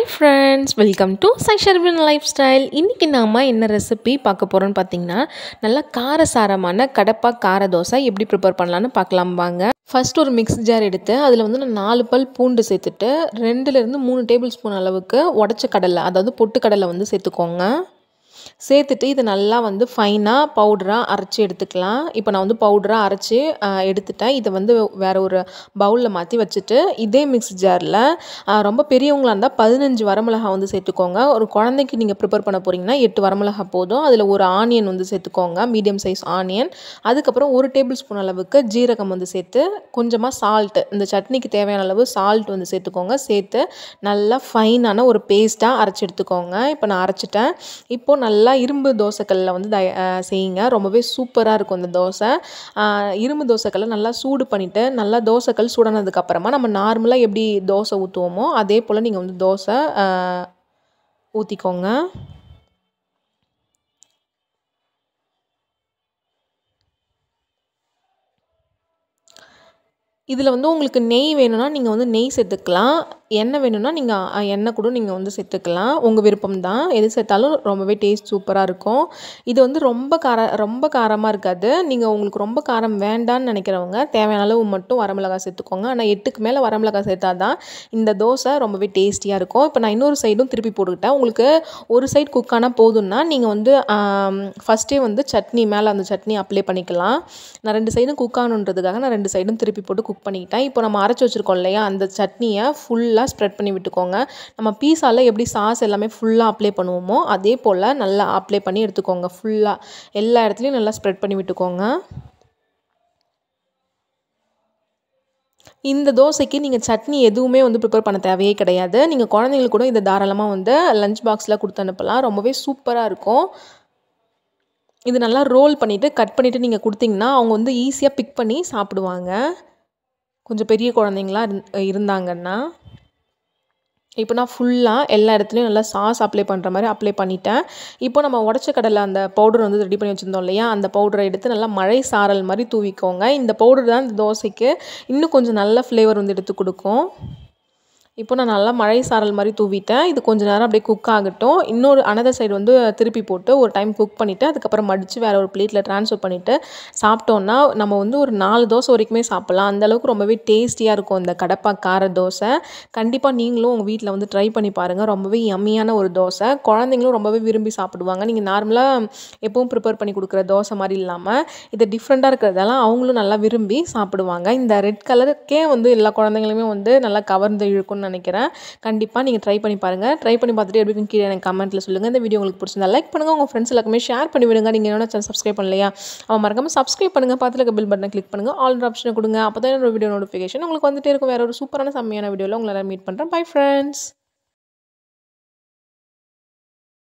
friends welcome to சைஷர்வின் lifestyle இன்றைக்கி நாம் என்ன ரெசிபி பார்க்க போகிறோன்னு பார்த்தீங்கன்னா நல்லா காரசாரமான கடப்பா கார தோசை எப்படி ப்ரிப்பேர் பண்ணலான்னு பார்க்கலாம் வாங்க ஃபர்ஸ்ட் ஒரு மிக்ஸ் ஜார் எடுத்து அதில் வந்து நான் நாலு பல் பூண்டு சேர்த்துட்டு ரெண்டுலேருந்து மூணு டேபிள் ஸ்பூன் அளவுக்கு உடச்ச கடலை அதாவது பொட்டு கடலை வந்து சேர்த்துக்கோங்க சேர்த்துட்டு இதை நல்லா வந்து ஃபைனாக பவுடராக அரைச்சி எடுத்துக்கலாம் இப்போ நான் வந்து பவுடராக அரைச்சி ஆஹ், எடுத்துட்டேன் இதை வந்து வேறு ஒரு பவுலில் மாற்றி வச்சுட்டு இதே மிக்ஸ் ஜாரில் ரொம்ப பெரியவங்களா இருந்தால் பதினஞ்சு வரமிளகா வந்து சேர்த்துக்கோங்க ஒரு குழந்தைக்கு நீங்கள் ப்ரிப்பேர் பண்ண போகிறீங்கன்னா எட்டு வரமிளகா போதும் அதில் ஒரு ஆனியன் வந்து சேர்த்துக்கோங்க மீடியம் சைஸ் ஆனியன் அதுக்கப்புறம் ஒரு டேபிள் ஸ்பூன் அளவுக்கு ஜீரகம் வந்து சேர்த்து கொஞ்சமாக சால்ட்டு இந்த சட்னிக்கு தேவையான அளவு சால்ட் வந்து சேர்த்துக்கோங்க சேர்த்து நல்லா ஃபைனான ஒரு பேஸ்ட்டாக அரைச்சி எடுத்துக்கோங்க இப்போ நான் அரைச்சிட்டேன் இப்போது நல்லா இரும்பு தோசைக்கல்லில் வந்து தய அஹ் செய்யுங்க ரொம்பவே சூப்பராக இருக்கும் இந்த தோசை ஆஹ் இரும்பு தோசைக்கல்லை நல்லா சூடு பண்ணிவிட்டு நல்லா தோசைக்கல் சூடானதுக்கப்புறமா நம்ம நார்மலாக எப்படி தோசை ஊற்றுவோமோ அதே போல் நீங்கள் வந்து தோசை ஊற்றிக்கோங்க இதில் வந்து உங்களுக்கு நெய் வேணும்னா நீங்கள் வந்து நெய் சேர்த்துக்கலாம் எண்ணெய் வேணும்னா நீங்கள் எண்ணெய் கூட நீங்கள் வந்து சேர்த்துக்கலாம் உங்கள் விருப்பம் தான் எது சேர்த்தாலும் ரொம்பவே டேஸ்ட் சூப்பராக இருக்கும் இது வந்து ரொம்ப கார ரொம்ப காரமாக இருக்காது நீங்கள் உங்களுக்கு ரொம்ப காரம் வேண்டான்னு நினைக்கிறவங்க தேவையான அளவு மட்டும் வரமிளகாய் சேர்த்துக்கோங்க ஆனால் எட்டுக்கு மேலே வரமிளகாய் சேர்த்தா தான் இந்த தோசை ரொம்பவே டேஸ்டியாக இருக்கும் இப்போ நான் இன்னொரு சைடும் திருப்பி போட்டுக்கிட்டேன் உங்களுக்கு ஒரு சைடு குக் ஆனால் போதும்னா நீங்கள் வந்து ஃபஸ்ட்டே வந்து சட்னி மேலே அந்த சட்னி அப்ளை பண்ணிக்கலாம் நான் ரெண்டு சைடும் குக் ஆகணுன்றதுக்காக நான் ரெண்டு சைடும் திருப்பி போட்டு குக் பண்ணிக்கிட்டேன் இப்போ நம்ம அரைச்சி வச்சுருக்கோம் இல்லையா அந்த சட்னியை ஃபுல்லாக ஸ்ப்ரெட் பண்ணி விட்டுக்கோங்க நம்ம பீஸாவில் எப்படி சாஸ் எல்லாமே ஃபுல்லாக அப்ளை பண்ணுவோமோ அதே போல் நல்லா அப்ளை பண்ணி எடுத்துக்கோங்க ஃபுல்லாக எல்லா இடத்துலையும் நல்லா ஸ்ப்ரெட் பண்ணி விட்டுக்கோங்க இந்த தோசைக்கு நீங்கள் சட்னி எதுவுமே வந்து ப்ரிப்பேர் பண்ண தேவையே கிடையாது நீங்கள் குழந்தைங்களுக்கு கூட இதை தாராளமாக வந்து லஞ்ச் பாக்ஸில் கொடுத்து அனுப்பலாம் ரொம்பவே சூப்பராக இருக்கும் இது நல்லா ரோல் பண்ணிவிட்டு கட் பண்ணிவிட்டு நீங்கள் கொடுத்தீங்கன்னா அவங்க வந்து ஈஸியாக பிக் பண்ணி சாப்பிடுவாங்க கொஞ்சம் பெரிய குழந்தைங்களா இருந் இருந்தாங்கன்னா இப்போ நான் ஃபுல்லாக எல்லா இடத்துலையும் நல்லா சாஸ் அப்ளை பண்ணுற மாதிரி அப்ளை பண்ணிட்டேன் இப்போ நம்ம உடச்ச கடலை அந்த பவுடர் வந்து ரெடி பண்ணி வச்சுருந்தோம் இல்லையா அந்த பவுடரை எடுத்து நல்லா மழை சாரல் மாதிரி தூவிக்கோங்க இந்த பவுடர் தான் இந்த தோசைக்கு இன்னும் கொஞ்சம் நல்ல ஃப்ளேவர் வந்து எடுத்து கொடுக்கும் இப்போ நான் நல்லா மழை சாரல் மாதிரி தூவிட்டேன் இது கொஞ்ச நேரம் அப்படியே குக் ஆகட்டும் இன்னொரு அனதர் சைடு வந்து திருப்பி போட்டு ஒரு டைம் குக் பண்ணிவிட்டு அதுக்கப்புறம் மடித்து வேறு ஒரு பிளேட்டில் ட்ரான்ஸ்ஃபர் பண்ணிவிட்டு சாப்பிட்டோன்னா நம்ம வந்து ஒரு நாலு தோசை வரைக்குமே சாப்பிட்லாம் அந்தளவுக்கு ரொம்பவே டேஸ்டியாக இருக்கும் இந்த கடப்பா கார தோசை கண்டிப்பாக நீங்களும் உங்கள் வீட்டில் வந்து ட்ரை பண்ணி பாருங்கள் ரொம்பவே யம்மியான ஒரு தோசை குழந்தைங்களும் ரொம்பவே விரும்பி சாப்பிடுவாங்க நீங்கள் நார்மலாக எப்பவும் ப்ரிப்பேர் பண்ணி கொடுக்குற தோசை மாதிரி இல்லாமல் இது டிஃப்ரெண்ட்டாக இருக்கிறதால அவங்களும் நல்லா விரும்பி சாப்பிடுவாங்க இந்த ரெட் கலருக்கே வந்து எல்லா குழந்தைங்களுமே வந்து நல்லா கவர்ந்து இழுக்கும்னு நினைக்கிறேன் கண்டிப்பாக நீங்கள் ட்ரை பண்ணி பாருங்கள் ட்ரை பண்ணி பார்த்துட்டு எப்படி இருக்குன்னு கீழே எனக்கு கமெண்ட்டில் சொல்லுங்கள் இந்த வீடியோ உங்களுக்கு பிடிச்சிருந்தா லைக் பண்ணுங்கள் உங்கள் ஃப்ரெண்ட்ஸ் எல்லாருக்குமே ஷேர் பண்ணி விடுங்க நீங்கள் என்ன சேனல் சப்ஸ்கிரைப் பண்ணலையா அவன் மறக்காமல் சப்ஸ்கிரைப் பண்ணுங்கள் பார்த்துட்டு பில் பட்டனை கிளிக் பண்ணுங்கள் ஆல் ஆப்ஷனை கொடுங்க அப்போ தான் என்னோட வீடியோ நோட்டிஃபிகேஷன் உங்களுக்கு வந்துட்டே இருக்கும் வேறு ஒரு சூப்பரான செம்மையான வீடியோவில் உங்களை மீட் பண்ணுறேன் பை ஃப்ரெண்ட்ஸ்